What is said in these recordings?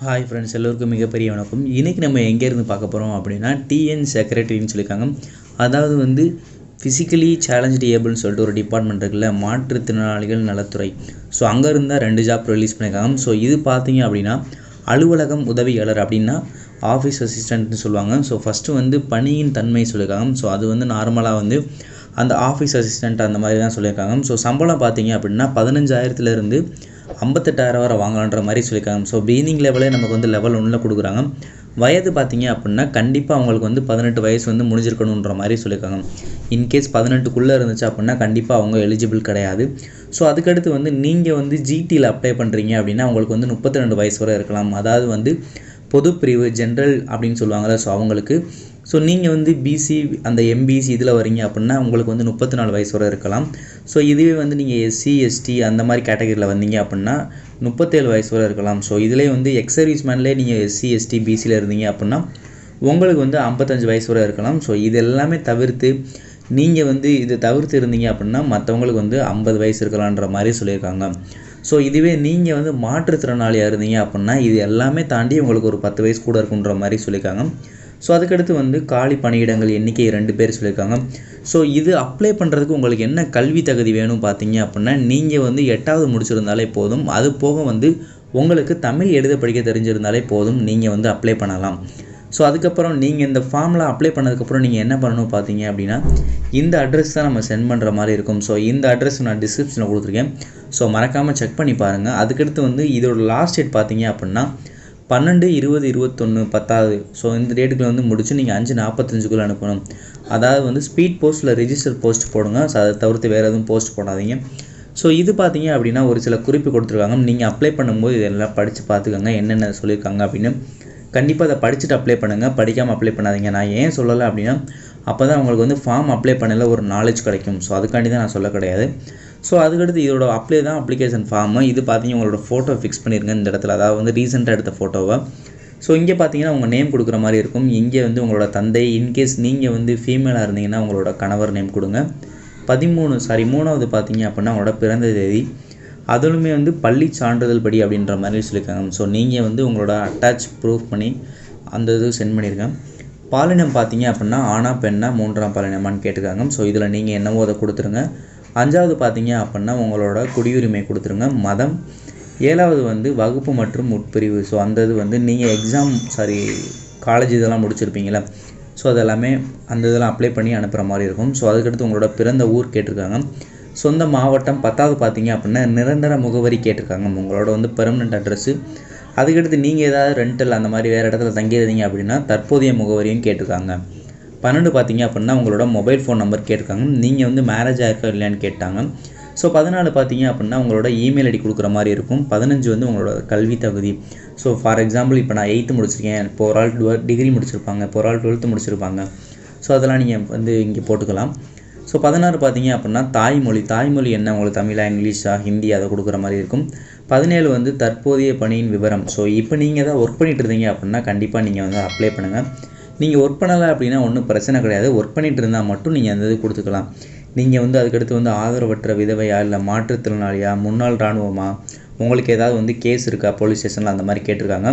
hi friends எல்லோருக்கும் மிகப்பெரிய வணக்கம் இன்றைக்கி நம்ம எங்கேருந்து பார்க்க போகிறோம் அப்படின்னா டிஎன் செக்ரட்டரின்னு சொல்லியிருக்காங்க அதாவது வந்து ஃபிசிக்கலி சேலஞ்சு ஏபிள்னு சொல்லிட்டு ஒரு டிபார்ட்மெண்ட் இருக்குல்ல மாற்றுத்திறனாளிகள் நலத்துறை ஸோ அங்கே இருந்தால் ரெண்டு ஜாப் ரிலீஸ் பண்ணியிருக்காங்க ஸோ இது பார்த்தீங்க அப்படின்னா அலுவலகம் உதவியாளர் அப்படின்னா ஆஃபீஸ் அசிஸ்டண்ட்னு சொல்லுவாங்க ஸோ ஃபஸ்ட்டு வந்து பணியின் தன்மை சொல்லியிருக்காங்க ஸோ அது வந்து நார்மலாக வந்து அந்த ஆஃபீஸ் அசிஸ்டண்ட் அந்த மாதிரி தான் சொல்லியிருக்காங்க ஸோ சம்பளம் பார்த்தீங்க அப்படின்னா பதினஞ்சாயிரத்துலேருந்து ஐம்பத்தெட்டாயிரம் வரை வாங்கலான்ற மாதிரி சொல்லியிருக்காங்க ஸோ பீனிங் லெவலே நமக்கு வந்து லெவல் ஒன்றில் கொடுக்குறாங்க வயது பார்த்தீங்க அப்படின்னா கண்டிப்பாக அவங்களுக்கு வந்து பதினெட்டு வயசு வந்து முடிஞ்சிருக்கணுன்ற மாதிரி சொல்லியிருக்காங்க இன்கேஸ் பதினெட்டுக்குள்ளே இருந்துச்சு அப்படின்னா கண்டிப்பாக அவங்க எலிஜிபிள் கிடையாது ஸோ அதுக்கடுத்து வந்து நீங்கள் வந்து ஜிடியில் அப்ளை பண்ணுறீங்க அப்படின்னா உங்களுக்கு வந்து முப்பத்தி ரெண்டு வயசு வரை இருக்கலாம் அதாவது வந்து பொது பிரிவு ஜென்ரல் அப்படின்னு சொல்லுவாங்கள்ல ஸோ அவங்களுக்கு ஸோ நீங்கள் வந்து பிசி அந்த எம்பிசி இதில் வரீங்க அப்படின்னா உங்களுக்கு வந்து முப்பத்தி நாலு வயசு வரை இருக்கலாம் ஸோ இதுவே வந்து நீங்கள் எஸ்சி எஸ்டி அந்த மாதிரி கேட்டகரியில் வந்தீங்க அப்படின்னா முப்பத்தேழு வயசு வரை இருக்கலாம் ஸோ இதிலே வந்து எக்ஸ் சர்வீஸ் மேன்லேயே நீங்கள் எஸ்சி எஸ்டி பிசியில் இருந்தீங்க அப்படின்னா உங்களுக்கு வந்து ஐம்பத்தஞ்சு வயசு வரை இருக்கலாம் ஸோ இது எல்லாமே தவிர்த்து நீங்கள் வந்து இது தவிர்த்து இருந்தீங்க அப்படின்னா மற்றவங்களுக்கு வந்து ஐம்பது வயசு இருக்கலான்ற மாதிரி சொல்லியிருக்காங்க ஸோ இதுவே நீங்கள் வந்து மாற்றுத்திறனாளியாக இருந்தீங்க அப்படின்னா இது எல்லாமே தாண்டி உங்களுக்கு ஒரு பத்து வயசு கூட இருக்குன்ற மாதிரி சொல்லியிருக்காங்க ஸோ அதுக்கடுத்து வந்து காலி பணியிடங்கள் எண்ணிக்கை ரெண்டு பேர் சொல்லியிருக்காங்க ஸோ இது அப்ளை பண்ணுறதுக்கு உங்களுக்கு என்ன கல்வி தகுதி வேணும் பார்த்தீங்க அப்படின்னா நீங்கள் வந்து எட்டாவது முடிச்சிருந்தாலே போதும் அது போக வந்து உங்களுக்கு தமிழ் எழுத படிக்க தெரிஞ்சிருந்தாலே போதும் நீங்கள் வந்து அப்ளை பண்ணலாம் ஸோ அதுக்கப்புறம் நீங்கள் இந்த ஃபார்மில் அப்ளை பண்ணதுக்கப்புறம் நீங்கள் என்ன பண்ணணும் பார்த்தீங்க அப்படின்னா இந்த அட்ரஸ் தான் நம்ம சென்ட் பண்ணுற மாதிரி இருக்கும் ஸோ இந்த அட்ரஸ் நான் டிஸ்கிரிப்ஷனில் கொடுத்துருக்கேன் ஸோ மறக்காமல் செக் பண்ணி பாருங்கள் அதுக்கடுத்து வந்து இதோட லாஸ்ட் டேட் பார்த்தீங்க அப்படின்னா பன்னெண்டு இருபது இருபத்தொன்று பத்தாவது ஸோ இந்த டேட்டுக்குள்ள வந்து முடிச்சு நீங்கள் அஞ்சு நாற்பத்தஞ்சுக்குள்ளே அனுப்பணும் அதாவது வந்து ஸ்பீட் போஸ்ட்டில் ரிஜிஸ்டர் போஸ்ட் போடுங்க ஸோ அதை தவிர்த்து வேறு எதுவும் போஸ்ட் போடாதீங்க ஸோ இது பார்த்தீங்க அப்படின்னா ஒரு சில குறிப்பு கொடுத்துருக்காங்க நீங்கள் அப்ளை பண்ணும்போது இதெல்லாம் படித்து பார்த்துக்கோங்க என்னென்ன சொல்லியிருக்காங்க அப்படின்னு கண்டிப்பாக அதை படிச்சுட்டு அப்ளை பண்ணுங்கள் படிக்காமல் அப்ளை பண்ணாதீங்க நான் ஏன் சொல்லலை அப்படின்னா அப்போ தான் உங்களுக்கு வந்து ஃபார்ம் அப்ளை பண்ணல ஒரு நாலேஜ் கிடைக்கும் ஸோ அதுக்காண்டி தான் நான் சொல்ல கிடையாது ஸோ அதுக்கடுத்து இதோட அப்ளை தான் அப்ளிகேஷன் ஃபார்மு இது பார்த்தீங்க உங்களோட ஃபோட்டோ ஃபிக்ஸ் பண்ணிருங்க இந்த இடத்துல அதாவது வந்து ரீசெண்டாக எடுத்த ஃபோட்டோவை ஸோ இங்கே பார்த்தீங்கன்னா உங்கள் நேம் கொடுக்குற மாதிரி இருக்கும் இங்கே வந்து உங்களோட தந்தை இன்கேஸ் நீங்கள் வந்து ஃபீமேலாக இருந்தீங்கன்னா உங்களோட கணவர் நேம் கொடுங்க பதிமூணு சாரி மூணாவது பார்த்தீங்க அப்படின்னா உங்களோட பிறந்த தேதி அதுலுமே வந்து பள்ளி சான்றிதழ் படி அப்படின்ற மாதிரி சொல்லியிருக்காங்க ஸோ நீங்கள் வந்து உங்களோட அட்டாச் ப்ரூஃப் பண்ணி அந்த இது சென்ட் பண்ணியிருக்கேன் பாலினம் பார்த்தீங்க அப்படின்னா ஆணா பெண்ணா மூன்றாம் பாலினமான்னு கேட்டிருக்காங்க ஸோ இதில் நீங்கள் என்னவோ அதை கொடுத்துருங்க அஞ்சாவது பார்த்தீங்க அப்படின்னா உங்களோட குடியுரிமை கொடுத்துருங்க மதம் ஏழாவது வந்து வகுப்பு மற்றும் உட்பிரிவு ஸோ அந்த இது வந்து நீங்கள் எக்ஸாம் சாரி காலேஜ் இதெல்லாம் முடிச்சிருப்பீங்களா ஸோ அதெல்லாமே அந்த இதெல்லாம் அப்ளை பண்ணி அனுப்புகிற மாதிரி இருக்கும் ஸோ அதுக்கடுத்து உங்களோட பிறந்த ஊர் கேட்டிருக்காங்க சொந்த மாவட்டம் பத்தாவது பார்த்தீங்க அப்படின்னா நிரந்தர முகவரி கேட்டிருக்காங்க உங்களோட வந்து பெர்மனெண்ட் அட்ரஸ்ஸு அதுக்கடுத்து நீங்கள் ஏதாவது ரெண்டல் அந்த மாதிரி வேறு இடத்துல தங்கியிருந்தீங்க அப்படின்னா தற்போதைய முகவரியும் கேட்டிருக்காங்க பன்னெண்டு பார்த்தீங்க அப்படின்னா உங்களோட மொபைல் ஃபோன் நம்பர் கேட்டிருக்காங்க நீங்கள் வந்து மேரேஜ் ஆயிருக்கா இல்லையான்னு கேட்டாங்க ஸோ பதினாலு பார்த்தீங்க அப்படின்னா உங்களோட இமெயில் ஐடி கொடுக்குற மாதிரி இருக்கும் பதினஞ்சு வந்து உங்களோட கல்வி தகுதி ஸோ ஃபார் எக்ஸாம்பிள் இப்போ நான் எயித்து முடிச்சிருக்கேன் இப்போ ஒரு ஆள் டுவெல் டிகிரி முடிச்சிருப்பாங்க இப்போ ஒரு ஆள் டுவெல்த்து முடிச்சிருப்பாங்க ஸோ அதெல்லாம் நீங்கள் வந்து இங்கே போட்டுக்கலாம் ஸோ பதினாறு பார்த்தீங்க அப்படின்னா தாய்மொழி தாய்மொழி என்ன உங்களுக்கு தமிழா இங்கிலீஷா ஹிந்தி அதை கொடுக்குற மாதிரி இருக்கும் பதினேழு வந்து தற்போதைய பணியின் விவரம் ஸோ இப்போ நீங்கள் தான் ஒர்க் பண்ணிட்டு இருந்தீங்க அப்படின்னா கண்டிப்பாக நீங்கள் வந்து அப்ளை பண்ணுங்கள் நீங்கள் ஒர்க் பண்ணலை அப்படின்னா ஒன்றும் பிரச்சனை கிடையாது ஒர்க் பண்ணிட்டு இருந்தால் மட்டும் நீங்கள் அந்த இது கொடுத்துக்கலாம் நீங்கள் வந்து அதுக்கடுத்து வந்து ஆதரவற்ற விதவையா இல்லை மாற்றுத்திறனாளியா முன்னாள் இராணுவமா உங்களுக்கு ஏதாவது வந்து கேஸ் இருக்கா போலீஸ் ஸ்டேஷனில் அந்த மாதிரி கேட்டிருக்காங்க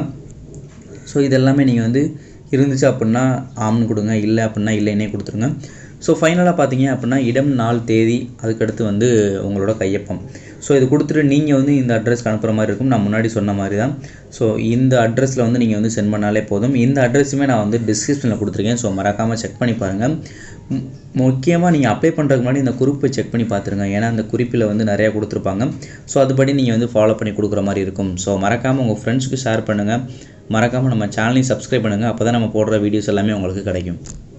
ஸோ இதெல்லாமே நீங்கள் வந்து இருந்துச்சு அப்படின்னா ஆம்னு கொடுங்க இல்லை அப்படின்னா இல்லைன்னே கொடுத்துருங்க ஸோ ஃபைனலாக பார்த்தீங்க அப்படின்னா இடம் நாள் தேதி அதுக்கடுத்து வந்து உங்களோட கையொப்பம் ஸோ இது கொடுத்துட்டு நீங்கள் வந்து இந்த அட்ரஸ்க்கு அனுப்புகிற மாதிரி இருக்கும் நான் முன்னாடி சொன்ன மாதிரி தான் ஸோ இந்த அட்ரஸில் வந்து நீங்கள் வந்து சென்ட் பண்ணாலே போதும் இந்த அட்ரஸுமே நான் வந்து டிஸ்கிரிப்ஷனில் கொடுத்துருக்கேன் ஸோ மறக்காமல் செக் பண்ணி பாருங்கள் முக்கியமாக நீங்கள் அப்ளை பண்ணுறதுக்கு முன்னாடி இந்த குறிப்பை செக் பண்ணி பார்த்துருங்க ஏன்னா அந்த குறிப்பில் வந்து நிறையா கொடுத்துருப்பாங்க ஸோ அதுபடி நீங்கள் வந்து ஃபாலோ பண்ணி கொடுக்குற மாதிரி இருக்கும் ஸோ மறக்காமல் உங்கள் ஃப்ரெண்ட்ஸுக்கு ஷேர் பண்ணுங்கள் மறக்காமல் நம்ம சேனலையும் சப்ஸ்கிரைப் பண்ணுங்கள் அப்போ தான் நம்ம போடுற வீடியோஸ் எல்லாமே உங்களுக்கு கிடைக்கும்